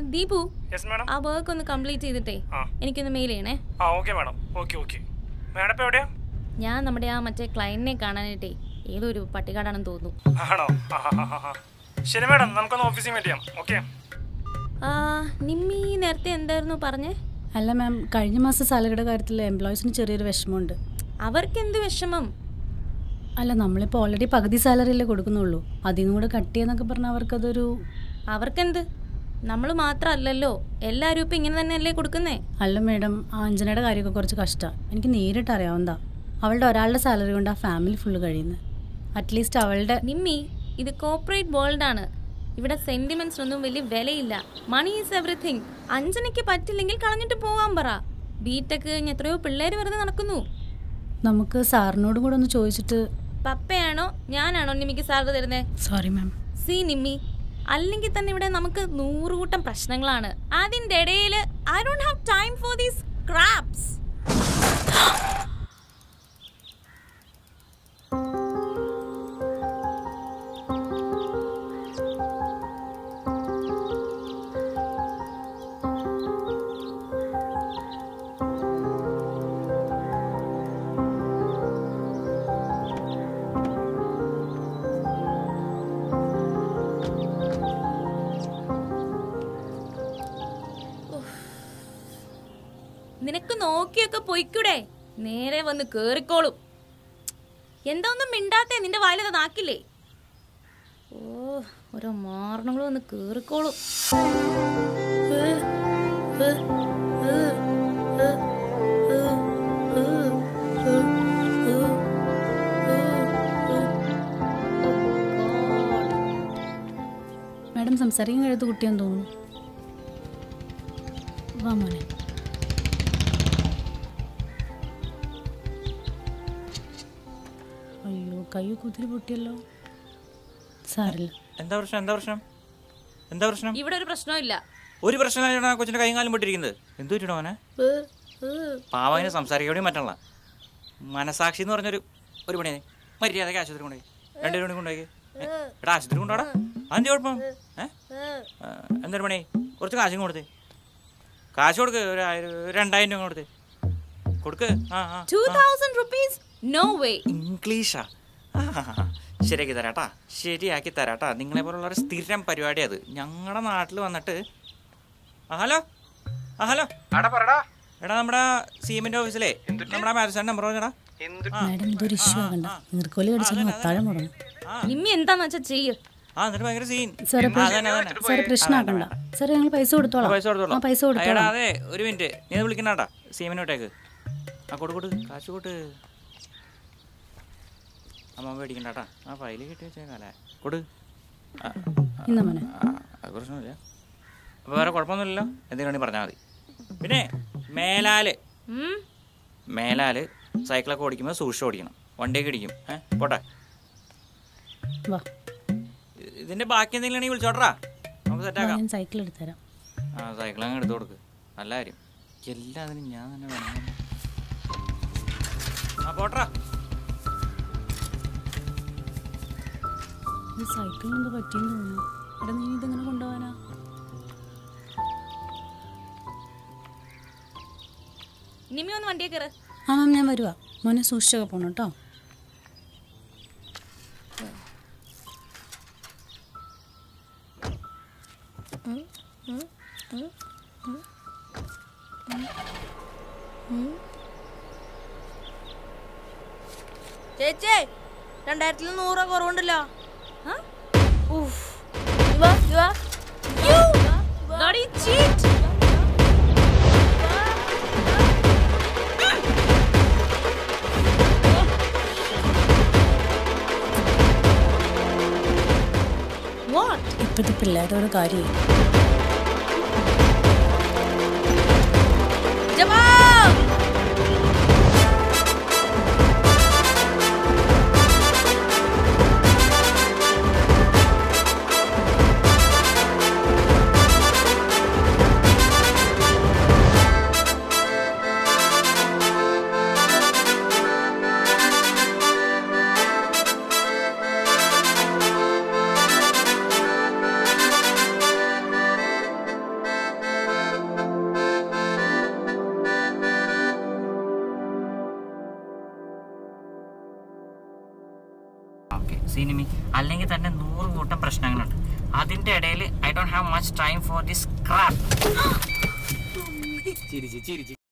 Deepu yes madam ആ work ഒന്ന് complete ചെയ്തിട്ടേ ആ. എനിക്കൊന്ന് മെയിൽ ചെയ്യണേ ആ okay madam okay okay madam ഇപ്പോൾ എവിടെയാ ഞാൻ നമ്മുടെ ആ മറ്റേ ക്ലയന്റിനെ കാണാനായിട്ടേ ഏതോ ഒരു പട്ടികാടാണെന്ന് തോന്നുന്നു ആണോ ആ, ആ, ആ, ആ. ശരി മാഡം നമുക്കൊന്ന് ഓഫീസിൽ മീറ്റ് ചെയ്യാം ഓക്കെ ആ, നിമ്മി നേരത്തെ എന്തായിരുന്നു പറഞ്ഞേ അല്ല മാം കഴിഞ്ഞ മാസം സാലറിയുടെ കാര്യത്തിൽ എംപ്ലോയീസിന് ചെറിയൊരു വിഷമമുണ്ട് അവർക്ക് എന്ത് വിഷമം അല്ല നമ്മളിപ്പോൾ ഓൾറെഡി പകുതി സാലറിയല്ലേ കൊടുക്കുന്നുള്ളൂ അതിൽ നിന്ന് കൂടെ കട്ട് ചെയ്യുന്നൊക്കെ പറഞ്ഞാൽ അവർക്കതൊരു അവർക്കെന്ത് നമ്മൾ മാത്രമല്ലല്ലോ എല്ലാവരും ഇപ്പം ഇങ്ങനെ തന്നെയല്ലേ കൊടുക്കുന്നേ അല്ല മേഡം ആ അഞ്ജനയുടെ കാര്യമൊക്കെ കുറച്ച് കഷ്ടമാണ് എനിക്ക് നേരിട്ട് അറിയാവുന്നതാ അവളുടെ ഒരാളുടെ സാലറി കൊണ്ട് ആ ഫാമിലി ഫുള്ള് കഴിയുന്നത് അറ്റ്ലീസ്റ്റ് അവളുടെ നിമ്മി ഇത് കോർപ്പറേറ്റ് വേൾഡ് ആണ് ഇവിടെ സെന്റിമെന്റ്സിനൊന്നും വലിയ വിലയില്ല മണി ഈസ് എവറിഥിങ് അഞ്ജനയ്ക്ക് പറ്റില്ലെങ്കിൽ കളഞ്ഞിട്ട് പോവാൻ പറ ബിടെക് കഴിഞ്ഞ് എത്രയോ പിള്ളേര് വെറുതെ നടക്കുന്നു നമുക്ക് സാറിനോടും കൂടെ ഒന്ന് ചോദിച്ചിട്ട് പപ്പയാണോ ഞാനാണോ നിമ്മിക്ക് സാലറി തരുന്നേ സോറി മാം സി നിമ്മി അല്ലെങ്കിൽ തന്നെ ഇവിടെ നമുക്ക് നൂറുകൂട്ടം പ്രശ്നങ്ങളാണ് അതിന്റെ ഇടയിൽ I don't have time for these craps നിനക്ക് നോക്കിയൊക്കെ പൊയ്ക്കൂടെ നേരെ വന്ന് കേറിക്കോളും എന്താ ഒന്നും മിണ്ടാത്തേ നിന്റെ വായിലത് നാക്കില്ലേ ഓ ഓരോ മാരണങ്ങളും ഒന്ന് കേറിക്കോളും മാഡം സംസാരിക്കാൻ കഴിയാത്ത കുട്ടിയാന്ന് തോന്നുന്നു വാ മോനെ അയ്യോ കയ്യൊക്കെ ഒത്തിരി പൊട്ടിയല്ലോ സാറില്ല എന്താ പ്രശ്നം എന്താ പ്രശ്നം എന്താ പ്രശ്നം ഇവിടെ ഒരു പ്രശ്നവും ഇല്ല ഒരു പ്രശ്നമാണ് കൊച്ചിന്റെ കൈയും കാലും പൊട്ടിയിരിക്കുന്നത് എന്തു പറ്റിടോ അവനെ പാവന് സംസാരിക്കാൻ പറ്റണല്ല മനസാക്ഷി എന്ന് പറഞ്ഞൊരു ഒരു പണിയെ മര്യാദക്ക് ആശുപത്രി കൊണ്ടുപോയി രണ്ടു മണി കൊണ്ടുപോയി എടാ ആശുപത്രി കൊണ്ടുപോടാ അതെന്ത് കുഴപ്പം ഏ ആ, എന്തൊരു പണി കുറച്ച് കാശും കൊടുത്തേ കാശ് കൊടുക്ക് ഒരു ആയിരം ഒരു രണ്ടായിരം രൂപ കൊടുത്തേ കൊടുക്ക് ആ ആ two thousand rupees no way ഇംഗ്ലീഷാ ആ, ശരിയാക്കി തരാട്ടാ ശരിയാക്കി തരാട്ടാ നിങ്ങളെ പോലുള്ള ഒരു സ്ഥിരം പരിപാടി അത് ഞങ്ങളുടെ നാട്ടിൽ വന്നിട്ട് ആ ഹലോ ആ ഹലോ എടാ നമ്മുടെ സിഎമ്മിന്റെ ഓഫീസിലെ നമ്മുടെ മാരേജ് നമ്പർ പറഞ്ഞടാ മാഡം ഇതൊരു ഇഷ്യൂ ആകണ്ട നീർക്കോലി കടിച്ചാൽ അത്താഴം മുടങ്ങും നിമ്മി എന്താന്ന് വെച്ചാ ചെയ്യ് ആ എന്നിട്ട് ഭയങ്കര സീൻ സാറേ ആ, അതന്നെ, അതന്നെ. സാറേ പ്രശ്നമാക്കണ്ട സാറേ ഞങ്ങൾ പൈസ കൊടുത്തോളാം പൈസ കൊടുത്തോളാം ആ പൈസ എടാ കൊടുത്തോളാം അതെ ഒരു മിനിറ്റ് നീ അത് വിളിക്കണ്ടാ സിഎമ്മിന് വിട്ടേക്ക് ആ കൊടു കൊടു കാശ് കൊടു അമ്മ പേടിക്കണ്ടാട്ടാ ആ ഫയല് കെട്ടി വെച്ചേക്കാലേ കൊടു ആ, ഇന്ന മോനെ ആ, അത് പ്രശ്നമില്ല അപ്പോൾ വേറെ കുഴപ്പമൊന്നുമില്ലല്ലോ എന്തെങ്കിലും വേണമെങ്കിൽ പറഞ്ഞാൽ മതി പിന്നെ മേലാല് ഉം? മേലാല് സൈക്കിളൊക്കെ ഓടിക്കുമ്പോൾ സൂക്ഷിച്ച് ഓടിക്കണം വണ്ടിയൊക്കെ ഇടിക്കും ഏ പോട്ടെ വാ ഇ- ഇതിന്റെ ബാക്കി എന്തെങ്കിലും ആണെങ്കിൽ വിളിച്ചോട്ടറാ നമുക്ക് വാ, സെറ്റാക്കാം ഞാൻ സൈക്കിൾ എടുത്തുതരാം ആ സൈക്കിൾ അങ്ങ് എടുത്തു കൊടുക്ക് നല്ല കാര്യം എല്ലാത്തിനും ഞാൻ തന്നെ വേണം ആ പോട്ടറാ ഈ സൈക്കിളിന് എന്തോ പറ്റിയെന്ന് തോന്നുന്നു എടാ നീ ഇതെങ്ങനെ കൊണ്ടുപോകാനാ നിമ്മി ഒന്ന് വണ്ടിയെ കയറ് ആ മാം ഞാൻ വരുവാ മോനെ സൂക്ഷിച്ചൊക്കെ പോണം കേട്ടോ ചേച്ചേ രണ്ടായിരത്തിൽ നൂറ് കുറവുണ്ടല്ലോ ഇപ്പോഴത്തെ പിള്ളേരോട് കാര്യം ആ സിനിമി അല്ലെങ്കിൽ തന്നെ നൂറ് കൂട്ടം പ്രശ്നങ്ങളുണ്ട് അതിന്റെ ഇടയിൽ I don't have much time for this crap ചിരിച്ച് ചിരിച്ച്